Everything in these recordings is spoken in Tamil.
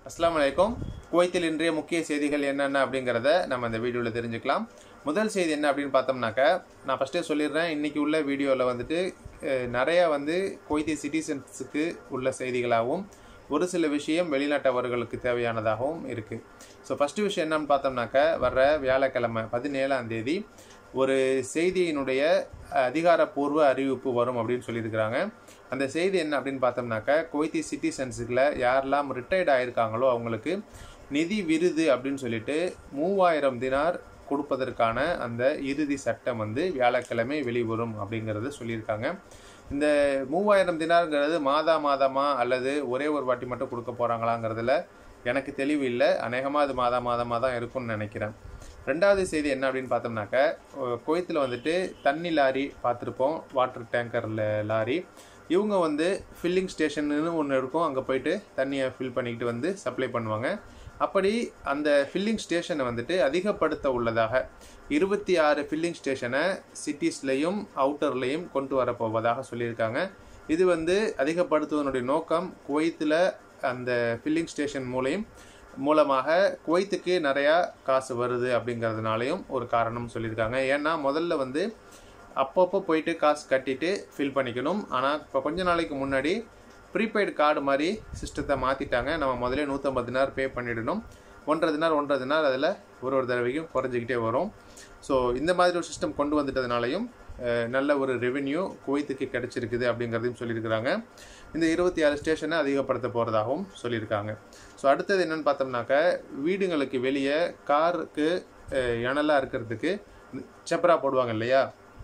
அஸ்ஸலாமு அலைக்கும் குவைத்தில் இன்றைய முக்கிய செய்திகள் என்னென்ன அப்படிங்கிறத நம்ம இந்த வீடியோவில் தெரிஞ்சுக்கலாம் முதல் செய்தி என்ன அப்படின்னு பார்த்தோம்னாக்க நான் ஃபஸ்ட்டே சொல்லிடுறேன் இன்றைக்கி உள்ள வீடியோவில் வந்துட்டு அஹ், நிறைய வந்து குவைத்தி சிட்டிசன்ஸுக்கு உள்ள செய்திகளாகவும் ஒரு சில விஷயம் வெளிநாட்டவர்களுக்கு தேவையானதாகவும் இருக்குது ஸோ ஃபஸ்ட்டு விஷயம் என்னன்னு பார்த்தோம்னாக்க வர்ற வியாழக்கிழமை பதினேழாம் தேதி ஒரு செய்தியினுடைய அதிகாரப்பூர்வ அறிவிப்பு வரும் அப்படின்னு சொல்லியிருக்கிறாங்க அந்த செய்தி என்ன அப்படின்னு பார்த்தோம்னாக்க குவைத்தி சிட்டிசன்ஸுக்குள்ள யாரெல்லாம் ரிட்டையர்ட் ஆயிருக்காங்களோ அவங்களுக்கு நிதி விருது அப்படின்னு சொல்லிட்டு மூவாயிரம் தினார் கொடுப்பதற்கான அந்த இறுதி சட்டம் வந்து வியாழக்கிழமை வெளிவரும் அப்படிங்கிறத சொல்லியிருக்காங்க இந்த மூவாயிரம் தினாருங்கிறது மாதா மாதமா அல்லது ஒரே ஒரு வாட்டி மட்டும் கொடுக்க போகிறாங்களாங்கிறதுல எனக்கு தெளிவு இல்லை அநேகமாக அது மாதா மாதமாக தான் இருக்கும்னு நினைக்கிறேன் ரெண்டாவது செய்தி என்ன அப்படின்னு பார்த்தோம்னாக்க குவைத்தில் வந்துட்டு தண்ணி லாரி பார்த்துருப்போம் வாட்டர் டேங்கர் லாரி இவங்க வந்து ஃபில்லிங் ஸ்டேஷன்னு ஒன்று இருக்கும் அங்கே போயிட்டு தண்ணியை ஃபில் பண்ணிக்கிட்டு வந்து சப்ளை பண்ணுவாங்க அப்படி அந்த ஃபில்லிங் ஸ்டேஷனை வந்துட்டு அதிகப்படுத்த உள்ளதாக இருபத்தி ஆறு ஃபில்லிங் ஸ்டேஷனை சிட்டிஸ்லேயும் அவுட்டர்லேயும் கொண்டு வரப்போவதாக சொல்லியிருக்காங்க இது வந்து அதிகப்படுத்துவதனுடைய நோக்கம் குவைத்தில் அந்த ஃபில்லிங் ஸ்டேஷன் மூலியம் மூலமாக குவைத்துக்கு நிறையா காசு வருது அப்படிங்கிறதுனாலையும் ஒரு காரணம் சொல்லியிருக்காங்க ஏன்னா முதல்ல வந்து அப்பப்போ போயிட்டு காசு கட்டிட்டு ஃபில் பண்ணிக்கணும் ஆனால் இப்போ கொஞ்ச நாளைக்கு முன்னாடி ப்ரீபெய்டு கார்டு மாதிரி சிஸ்டத்தை மாற்றிட்டாங்க நம்ம முதல்ல நூற்றம்பது தினார் பே பண்ணிடணும் ஒன்றரை தினார் ஒன்றரை தினார் அதில் ஒரு ஒரு தடவைக்கும் குறைஞ்சிக்கிட்டே வரும் ஸோ இந்த மாதிரி ஒரு சிஸ்டம் கொண்டு வந்துட்டதுனாலையும் அஹ், நல்ல ஒரு ரெவென்யூ குவைத்துக்கு கிடைச்சிருக்குது அப்படிங்கிறதையும் சொல்லியிருக்கிறாங்க இந்த இருபத்தி ஆறு ஸ்டேஷனை அதிகப்படுத்த போகிறதாகவும் சொல்லியிருக்காங்க ஸோ அடுத்தது என்னென்னு பார்த்தோம்னாக்க வீடுங்களுக்கு வெளியே காருக்கு இணலாக இருக்கிறதுக்கு செப்பரா போடுவாங்க இல்லையா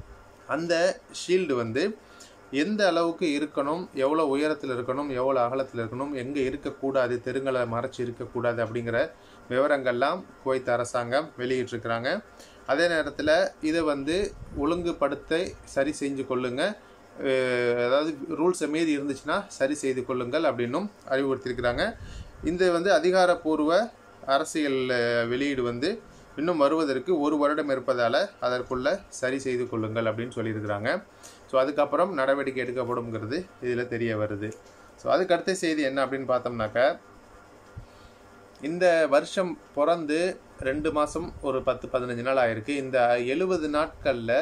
அந்த ஷீல்டு வந்து எந்த அளவுக்கு இருக்கணும் எவ்வளோ உயரத்தில் இருக்கணும் எவ்வளோ அகலத்தில் இருக்கணும் எங்கே இருக்கக்கூடாது தெருங்களை மறைச்சி இருக்கக்கூடாது அப்படிங்கிற விவரங்கள்லாம் குவைத் அரசாங்கம் வெளியிட்டிருக்கிறாங்க அதே நேரத்தில் இதை வந்து ஒழுங்குபடுத்த சரி செஞ்சு கொள்ளுங்க அஹ் அதாவது ரூல்ஸை மீறி இருந்துச்சுன்னா சரி செய்து கொள்ளுங்கள் அப்படின்னும் அறிவுறுத்தியிருக்கிறாங்க இந்த வந்து அதிகாரப்பூர்வ அரசியல் அஹ், வெளியீடு வந்து இன்னும் வருவதற்கு ஒரு வருடம் இருப்பதால் அதற்குள்ள சரி செய்து கொள்ளுங்கள் அப்படின்னு சொல்லியிருக்கிறாங்க ஸோ அதுக்கப்புறம் நடவடிக்கை எடுக்கப்படும்ங்கிறது இதில் தெரிய வருது ஸோ அதுக்கு அடுத்த செய்தி என்ன அப்படின்னு பார்த்தோம்னாக்க இந்த வருஷம் பிறந்து ரெண்டு மாதம் ஒரு பத்து பதினஞ்சு நாள் ஆயிருக்கு இந்த எழுபது நாட்களில்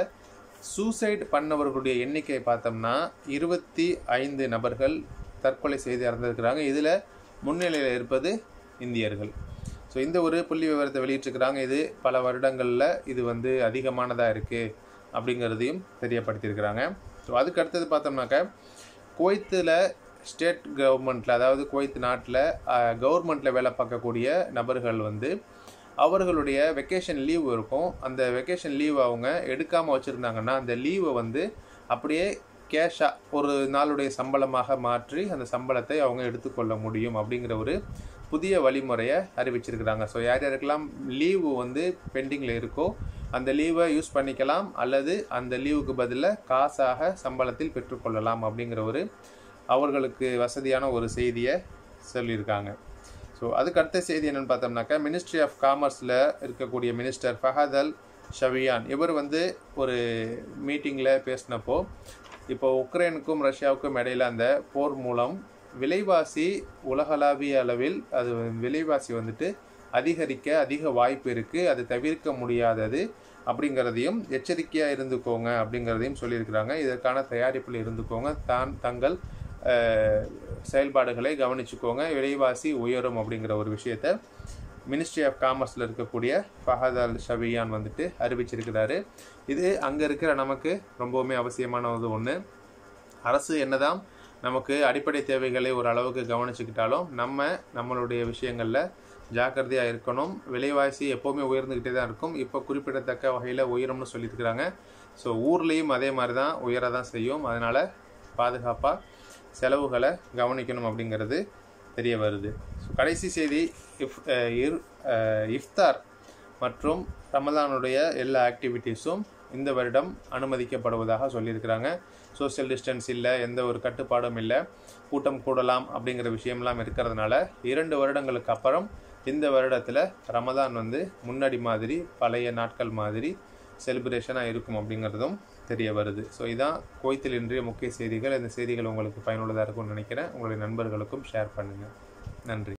சூசைட் பண்ணவர்களுடைய எண்ணிக்கை பார்த்தோம்னா இருபத்தி ஐந்து நபர்கள் தற்கொலை செய்து இறந்திருக்கிறாங்க இதில் முன்னிலையில் இருப்பது இந்தியர்கள் ஸோ இந்த ஒரு புள்ளி விவரத்தை வெளியிட்டிருக்கிறாங்க இது பல வருடங்களில் இது வந்து அதிகமானதாக இருக்குது அப்படிங்கிறதையும் தெரியப்படுத்தியிருக்கிறாங்க ஸோ அதுக்கு அடுத்தது பார்த்தோம்னாக்க குவைத்தில் ஸ்டேட் கவர்மெண்ட்டில் அதாவது குவைத் நாட்டில் கவர்மெண்ட்டில் வேலை பார்க்கக்கூடிய நபர்கள் வந்து அவர்களுடைய வெக்கேஷன் லீவ் இருக்கும் அந்த வெக்கேஷன் லீவ் அவங்க எடுக்காமல் வச்சுருந்தாங்கன்னா அந்த லீவை வந்து அப்படியே கேஷாக ஒரு நாளுடைய சம்பளமாக மாற்றி அந்த சம்பளத்தை அவங்க எடுத்துக்கொள்ள முடியும் அப்படிங்கிற ஒரு புதிய வழிமுறையை அறிவிச்சிருக்கிறாங்க ஸோ யார் யாருக்கெல்லாம் லீவு வந்து பெண்டிங்கில் இருக்கோ அந்த லீவை யூஸ் பண்ணிக்கலாம் அல்லது அந்த லீவுக்கு பதிலாக காசாக சம்பளத்தில் பெற்றுக்கொள்ளலாம் அப்படிங்கிற ஒரு அவர்களுக்கு வசதியான ஒரு செய்தியை சொல்லியிருக்காங்க ஸோ அதுக்கு அடுத்த செய்தி என்னென்னு பார்த்தோம்னாக்கா மினிஸ்ட்ரி ஆஃப் காமர்ஸில் இருக்கக்கூடிய மினிஸ்டர் ஃபஹத் அல் ஷவியான் இவர் வந்து ஒரு மீட்டிங்கில் பேசினப்போ இப்போ உக்ரைனுக்கும் ரஷ்யாவுக்கும் இடையில அந்த போர் மூலம் விலைவாசி உலகளாவிய அளவில் அது விலைவாசி வந்துட்டு அதிகரிக்க அதிக வாய்ப்பு இருக்குது அது தவிர்க்க முடியாதது அப்படிங்கிறதையும் எச்சரிக்கையாக இருந்துக்கோங்க அப்படிங்கிறதையும் சொல்லியிருக்கிறாங்க இதற்கான தயாரிப்பில் இருந்துக்கோங்க தான் தங்கள் அஹ், செயல்பாடுகளை கவனிச்சுக்கோங்க விலைவாசி உயரும் அப்படிங்கிற ஒரு விஷயத்த மினிஸ்ட்ரி ஆஃப் காமர்ஸில் இருக்கக்கூடிய ஃபஹத் அல் ஷபியான் வந்துட்டு அறிவிச்சிருக்கிறாரு இது அங்கே இருக்கிற நமக்கு ரொம்பவுமே அவசியமானது ஒன்று அரசு என்னதான் நமக்கு அடிப்படை தேவைகளை ஒரு அளவுக்கு கவனிச்சுக்கிட்டாலும் நம்ம நம்மளுடைய விஷயங்களில் ஜாக்கிரதையாக இருக்கணும் விலைவாசி எப்போவுமே உயர்ந்துக்கிட்டே தான் இருக்கும் இப்போ குறிப்பிடத்தக்க வகையில் உயரும்னு சொல்லியிருக்கிறாங்க ஸோ ஊர்லேயும் அதே மாதிரி தான் உயர தான் செய்யும் அதனால் பாதுகாப்பாக செலவுகளை கவனிக்கணும் அப்படிங்கிறது தெரிய வருது ஸோ கடைசி செய்தி இஃப் அஹ் இர்- அஹ் இஃப்தார் மற்றும் ரமலானுடைய எல்லா ஆக்டிவிட்டீஸும் இந்த வருடம் அனுமதிக்கப்படுவதாக சொல்லியிருக்கிறாங்க சோஷியல் டிஸ்டன்ஸ் இல்லை எந்த ஒரு கட்டுப்பாடும் இல்லை கூட்டம் கூடலாம் அப்படிங்கிற விஷயம்லாம் இருக்கிறதுனால இரண்டு வருடங்களுக்கு அப்புறம் இந்த வருடத்தில் ரமதான் வந்து முன்னாடி மாதிரி பழைய நாட்கள் மாதிரி செலிப்ரேஷனாக இருக்கும் அப்படிங்கிறதும் தெரிய வருது ஸோ இதான் கோயத்தில் இன்றைய முக்கிய செய்திகள் இந்த செய்திகள் உங்களுக்கு பயனுள்ளதாக இருக்கும்னு நினைக்கிறேன் உங்களுடைய நண்பர்களுக்கும் ஷேர் பண்ணுங்கள் நன்றி